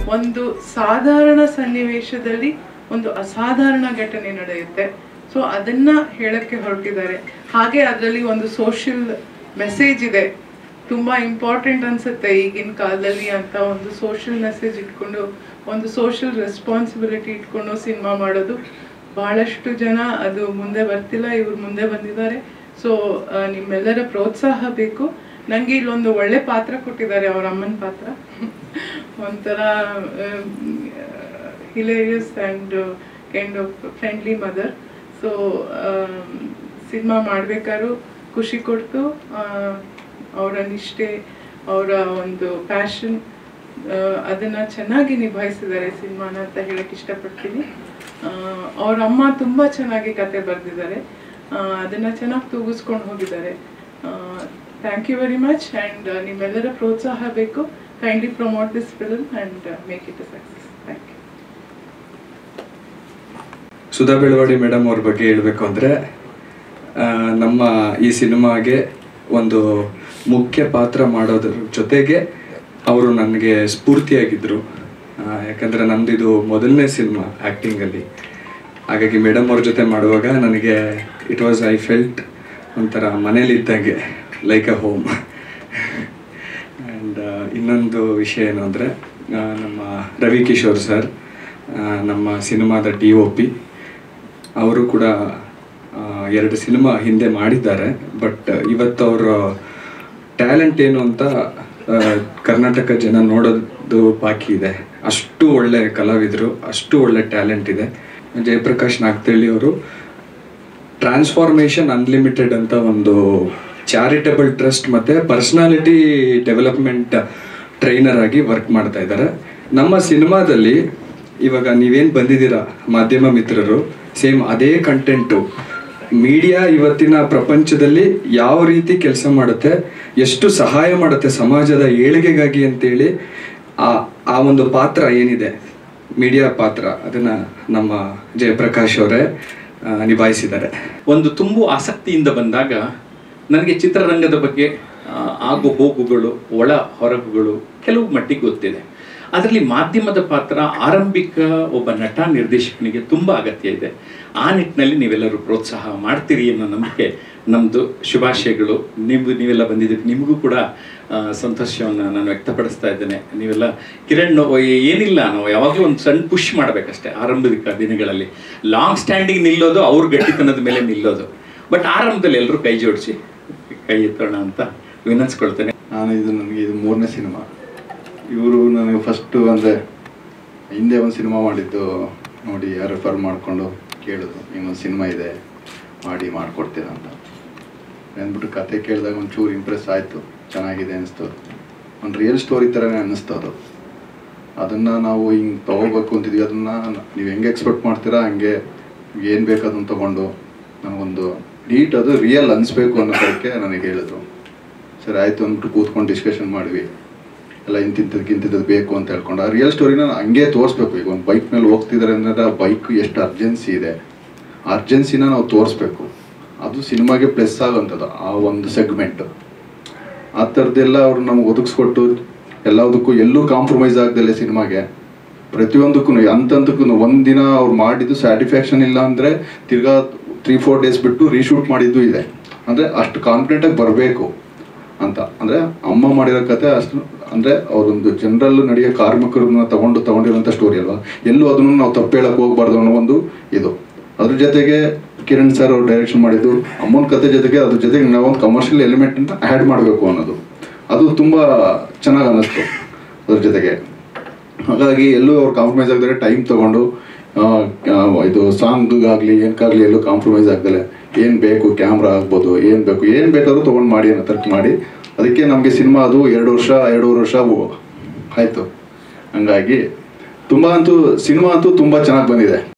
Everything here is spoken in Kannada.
ಒಂದು ಸಾಧಾರಣ ಸನ್ನಿವೇಶದಲ್ಲಿ ಒಂದು ಅಸಾಧಾರಣ ಘಟನೆ ನಡೆಯುತ್ತೆ ಸೊ ಅದನ್ನ ಹೇಳಕ್ಕೆ ಹೊರಟಿದ್ದಾರೆ ಹಾಗೆ ಅದರಲ್ಲಿ ಒಂದು ಸೋಷಿಯಲ್ ಮೆಸೇಜ್ ಇದೆ ತುಂಬಾ ಇಂಪಾರ್ಟೆಂಟ್ ಅನ್ಸುತ್ತೆ ಈಗಿನ ಕಾಲದಲ್ಲಿ ಅಂತ ಒಂದು ಸೋಷಿಯಲ್ ಮೆಸೇಜ್ ಇಟ್ಕೊಂಡು ಒಂದು ಸೋಷಿಯಲ್ ರೆಸ್ಪಾನ್ಸಿಬಿಲಿಟಿ ಇಟ್ಕೊಂಡು ಸಿನಿಮಾ ಮಾಡೋದು ಬಹಳಷ್ಟು ಜನ ಅದು ಮುಂದೆ ಬರ್ತಿಲ್ಲ ಇವ್ರು ಮುಂದೆ ಬಂದಿದ್ದಾರೆ ಸೊ ನಿಮ್ಮೆಲ್ಲರ ಪ್ರೋತ್ಸಾಹ ಬೇಕು ನನಗೆ ಇಲ್ಲೊಂದು ಒಳ್ಳೆ ಪಾತ್ರ ಕೊಟ್ಟಿದ್ದಾರೆ ಅವ್ರ ಅಮ್ಮನ ಪಾತ್ರ ಒಂಥರ hilarious and kind of friendly mother so cinema ಮಾಡಬೇಕಾದ್ರೂ ಖುಷಿ ಕೊಡ್ತು ಅವರ ನಿಷ್ಠೆ ಅವರ ಒಂದು ಪ್ಯಾಷನ್ ಅದನ್ನ ಚೆನ್ನಾಗಿ ನಿಭಾಯಿಸಿದ್ದಾರೆ ಸಿನಿಮಾನ ಅಂತ ಹೇಳಕ್ ಇಷ್ಟಪಡ್ತೀನಿ ಅವ್ರ ಅಮ್ಮ ತುಂಬಾ ಚೆನ್ನಾಗಿ ಕತೆ ಬರೆದಿದ್ದಾರೆ ಅದನ್ನ ಚೆನ್ನಾಗಿ ತೂಗಿಸ್ಕೊಂಡು ಹೋಗಿದ್ದಾರೆ thank you very much and ನಿಮ್ಮೆಲ್ಲರ ಪ್ರೋತ್ಸಾಹ ಬೇಕು kindly promote this film and make it a success thank you Sudha Belawadi madam ಅವ್ರ ಬಗ್ಗೆ ಹೇಳಬೇಕು ಅಂದರೆ ನಮ್ಮ ಈ ಸಿನಿಮಾಗೆ ಒಂದು ಮುಖ್ಯ ಪಾತ್ರ ಮಾಡೋದ್ರ ಜೊತೆಗೆ ಅವರು ನನಗೆ ಸ್ಫೂರ್ತಿಯಾಗಿದ್ದರು ಯಾಕಂದರೆ ನಮ್ದು ಇದು ಮೊದಲನೇ ಸಿನಿಮಾ ಆ್ಯಕ್ಟಿಂಗಲ್ಲಿ ಹಾಗಾಗಿ ಮೇಡಮ್ ಅವ್ರ ಜೊತೆ ಮಾಡುವಾಗ ನನಗೆ ಇಟ್ ವಾಸ್ ಐ ಫೆಲ್ಟ್ ಒಂಥರ ಮನೇಲಿದ್ದಂಗೆ ಲೈಕ್ ಅ ಹೋಮ್ ಆ್ಯಂಡ್ ಇನ್ನೊಂದು ವಿಷಯ ಏನು ಅಂದರೆ ನಮ್ಮ ರವಿ ಕಿಶೋರ್ ಸರ್ ನಮ್ಮ ಸಿನಿಮಾದ ಡಿ ಒ ಪಿ ಅವರು ಕೂಡ ಆ, ಎರಡು ಸಿನಿಮಾ ಹಿಂದೆ ಮಾಡಿದ್ದಾರೆ ಬಟ್ ಇವತ್ತು ಅವರ ಟ್ಯಾಲೆಂಟ್ ಏನು ಅಂತ ಆ, ಕರ್ನಾಟಕ ಜನ ನೋಡೋದು ಬಾಕಿ ಇದೆ ಅಷ್ಟು ಒಳ್ಳೆ ಕಲಾವಿದರು ಅಷ್ಟು ಒಳ್ಳೆ ಟ್ಯಾಲೆಂಟ್ ಇದೆ ಜಯಪ್ರಕಾಶ್ ನಾಗ್ತಳ್ಳಿ ಅವರು ಟ್ರಾನ್ಸ್ಫಾರ್ಮೇಷನ್ ಅನ್ಲಿಮಿಟೆಡ್ ಅಂತ ಒಂದು ಚಾರಿಟಬಲ್ ಟ್ರಸ್ಟ್ ಮತ್ತೆ ಪರ್ಸನಾಲಿಟಿ ಡೆವಲಪ್ಮೆಂಟ್ ಟ್ರೈನರ್ ಆಗಿ ವರ್ಕ್ ಮಾಡ್ತಾ ಇದ್ದಾರೆ ನಮ್ಮ ಸಿನಿಮಾದಲ್ಲಿ ಇವಾಗ ನೀವೇನು ಬಂದಿದ್ದೀರಾ ಮಾಧ್ಯಮ ಮಿತ್ರರು ಸೇಮ್ ಅದೇ ಕಂಟೆಂಟು ಮೀಡಿಯಾ ಇವತ್ತಿನ ಪ್ರಪಂಚದಲ್ಲಿ ಯಾವ ರೀತಿ ಕೆಲಸ ಮಾಡುತ್ತೆ ಎಷ್ಟು ಸಹಾಯ ಮಾಡುತ್ತೆ ಸಮಾಜದ ಏಳಿಗೆಗಾಗಿ ಅಂತೇಳಿ ಆ ಆ ಒಂದು ಪಾತ್ರ ಏನಿದೆ ಮೀಡಿಯಾ ಪಾತ್ರ ಅದನ್ನ ನಮ್ಮ ಜಯಪ್ರಕಾಶ್ ಅವರೇ ಆ, ನಿಭಾಯಿಸಿದ್ದಾರೆ ಒಂದು ತುಂಬು ಆಸಕ್ತಿಯಿಂದ ಬಂದಾಗ ನನಗೆ ಚಿತ್ರರಂಗದ ಬಗ್ಗೆ ಆ, ಆಗು ಹೋಗುಗಳು ಒಳ ಹೊರಗುಗಳು ಕೆಲವು ಮಟ್ಟಿಗೆ ಗೊತ್ತಿದೆ ಅದರಲ್ಲಿ ಮಾಧ್ಯಮದ ಪಾತ್ರ ಆರಂಭಿಕ ಒಬ್ಬ ನಟ ನಿರ್ದೇಶಕನಿಗೆ ತುಂಬ ಅಗತ್ಯ ಇದೆ ಆ ನಿಟ್ಟಿನಲ್ಲಿ ನೀವೆಲ್ಲರೂ ಪ್ರೋತ್ಸಾಹ ಮಾಡ್ತೀರಿ ಅನ್ನೋ ನಂಬಿಕೆ ನಮ್ಮದು ಶುಭಾಶಯಗಳು ನೀವು ನೀವೆಲ್ಲ ಬಂದಿದ್ದಕ್ಕೆ ನಿಮಗೂ ಕೂಡ ಆ, ಸಂತೋಷವನ್ನು ನಾನು ವ್ಯಕ್ತಪಡಿಸ್ತಾ ಇದ್ದೇನೆ ನೀವೆಲ್ಲ ಕಿರಣ್ ನಾವು ಏನಿಲ್ಲ ನಾವು ಯಾವಾಗಲೂ ಒಂದು ಸಣ್ಣ ಪುಷ್ ಮಾಡಬೇಕಷ್ಟೇ ಆರಂಭಿಕ ದಿನಗಳಲ್ಲಿ ಲಾಂಗ್ ಸ್ಟ್ಯಾಂಡಿಂಗ್ ನಿಲ್ಲೋದು ಅವ್ರ ಗಟ್ಟಿತನದ ಮೇಲೆ ನಿಲ್ಲೋದು ಬಟ್ ಆರಂಭದಲ್ಲಿ ಎಲ್ಲರೂ ಕೈ ಜೋಡಿಸಿ ಕೈ ಎತ್ತೋಣ ಅಂತ ವಿನಂತಿಸ್ಕೊಳ್ತೇನೆ ನಾನು ಇದು ನನಗೆ ಇದು ಮೂರನೇ ಸಿನಿಮಾ ಇವರು ನನಗೆ ಫಸ್ಟು ಅಂದರೆ ಹಿಂದೆ ಒಂದು ಸಿನಿಮಾ ಮಾಡಿದ್ದು ನೋಡಿ ರೆಫರ್ ಮಾಡಿಕೊಂಡು ಕೇಳಿದ್ರು ಇನ್ನೊಂದು ಸಿನಿಮಾ ಇದೆ ಮಾಡಿ ಮಾಡಿಕೊಡ್ತೀರಾ ಅಂತ ಅಂದ್ಬಿಟ್ಟು ಕತೆ ಕೇಳಿದಾಗ ಒಂಚೂರು ಇಂಪ್ರೆಸ್ ಆಯಿತು ಚೆನ್ನಾಗಿದೆ ಅನಿಸ್ತು ಒಂದು ರಿಯಲ್ ಸ್ಟೋರಿ ಥರನೇ ಅನ್ನಿಸ್ತು ಅದು ಅದನ್ನು ನಾವು ಹಿಂಗೆ ತೊಗೋಬೇಕು ಅಂತಿದ್ವಿ ಅದನ್ನು ನೀವು ಹೆಂಗೆ ಎಕ್ಸ್ಪೆಕ್ಟ್ ಮಾಡ್ತೀರಾ ಹಂಗೆ ಏನು ಬೇಕು ಅದನ್ನು ತೊಗೊಂಡು ನನಗೊಂದು ನೀಟ್ ಅದು ರಿಯಲ್ ಅನಿಸ್ಬೇಕು ಅನ್ನೋದಕ್ಕೆ ನನಗೆ ಹೇಳಿದ್ರು ಸರಿ ಆಯಿತು ಅಂದ್ಬಿಟ್ಟು ಕೂತ್ಕೊಂಡು ಡಿಸ್ಕಷನ್ ಮಾಡಿದ್ವಿ ಎಲ್ಲ ಇಂತಿಂಥದ್ದು ಇಂತಿಂಥದ್ದು ಬೇಕು ಅಂತ ಹೇಳ್ಕೊಂಡು ಆ ರಿಯಲ್ ಸ್ಟೋರಿನ ಹಂಗೆ ತೋರಿಸ್ಬೇಕು ಈಗ ಒಂದು ಬೈಕ್ ಮೇಲೆ ಹೋಗ್ತಿದ್ದಾರೆ ಅಂದರೆ ಆ ಬೈಕ್ ಎಷ್ಟು ಅರ್ಜೆನ್ಸಿ ಇದೆ ಅರ್ಜೆನ್ಸಿನ ನಾವು ತೋರಿಸ್ಬೇಕು ಅದು ಸಿನಿಮಾಗೆ ಪ್ಲಸ್ ಆಗೋಂಥದ್ದು ಆ ಒಂದು ಸೆಗ್ಮೆಂಟ್ ಆ ಥರದ್ದೆಲ್ಲ ಅವ್ರು ನಮ್ಗೆ ಒದಗಿಸ್ಕೊಟ್ಟು ಎಲ್ಲದಕ್ಕೂ ಎಲ್ಲೂ ಕಾಂಪ್ರಮೈಸ್ ಆಗ್ದಲೆ ಸಿನಿಮಾಗೆ ಪ್ರತಿಯೊಂದಕ್ಕೂ ಅಂತಂದಕ್ಕೂ ಒಂದಿನ ಅವ್ರು ಮಾಡಿದ್ದು ಸ್ಯಾಟಿಸ್ಫ್ಯಾಕ್ಷನ್ ಇಲ್ಲ ಅಂದರೆ ತಿರ್ಗಾ ತ್ರೀ ಫೋರ್ ಡೇಸ್ ಬಿಟ್ಟು ರೀಶೂಟ್ ಮಾಡಿದ್ದು ಇದೆ ಅಂದರೆ ಅಷ್ಟು ಕಾನ್ಫಿಡೆಂಟಾಗಿ ಬರಬೇಕು ಅಂತ ಅಂದರೆ ಅಮ್ಮ ಮಾಡಿರೋ ಕತೆ ಅಷ್ಟು ಅಂದರೆ ಅವರೊಂದು ಜನರಲ್ ನಡೆಯೋ ಕಾರ್ಮಿಕರನ್ನ ತಗೊಂಡು ತಗೊಂಡಿರೋಂಥ ಸ್ಟೋರಿ ಅಲ್ವಾ ಎಲ್ಲೂ ಅದನ್ನು ನಾವು ತಪ್ಪು ಹೇಳಕ್ಕೆ ಹೋಗ್ಬಾರ್ದು ಅನ್ನೋ ಒಂದು ಇದು ಅದ್ರ ಜೊತೆಗೆ ಕಿರಣ್ ಸರ್ ಅವ್ರು ಡೈರೆಕ್ಷನ್ ಮಾಡಿದ್ದು ಅಮ್ಮನ ಕತೆ ಜೊತೆಗೆ ಅದ್ರ ಜೊತೆಗೆ ನಾವೊಂದು ಕಮರ್ಷಿಯಲ್ ಎಲಿಮೆಂಟ್ ಅಂತ ಆ್ಯಡ್ ಮಾಡಬೇಕು ಅನ್ನೋದು ಅದು ತುಂಬ ಚೆನ್ನಾಗಿ ಅನ್ನಿಸ್ತು ಅದ್ರ ಜೊತೆಗೆ ಹಾಗಾಗಿ ಎಲ್ಲೂ ಅವ್ರು ಕಾಂಪ್ರಮೈಸ್ ಆಗದರೆ ಟೈಮ್ ತೊಗೊಂಡು ಆ, ಆ, ಇದು ಸಾಂಗ್ಗಾಗಲಿ ಏನಕ್ಕಾಗಲಿ ಎಲ್ಲೂ ಕಾಂಪ್ರಮೈಸ್ ಆಗ್ದಲೆ ಏನು ಬೇಕು ಕ್ಯಾಮ್ರಾ ಆಗ್ಬೋದು ಏನು ಬೇಕು ಏನು ಬೇಕಾದ್ರೂ ತೊಗೊಂಡು ಮಾಡಿ ಅನ್ನೋ ಥರ ಮಾಡಿ ಅದಕ್ಕೆ ನಮಗೆ ಸಿನಿಮಾ ಅದು ಎರಡು ವರ್ಷ ಎರಡೂವರೆ ವರ್ಷ ಆಯಿತು ಹಂಗಾಗಿ ತುಂಬ ಅಂತೂ ಸಿನಿಮಾ ಅಂತೂ ತುಂಬ ಚೆನ್ನಾಗಿ ಬಂದಿದೆ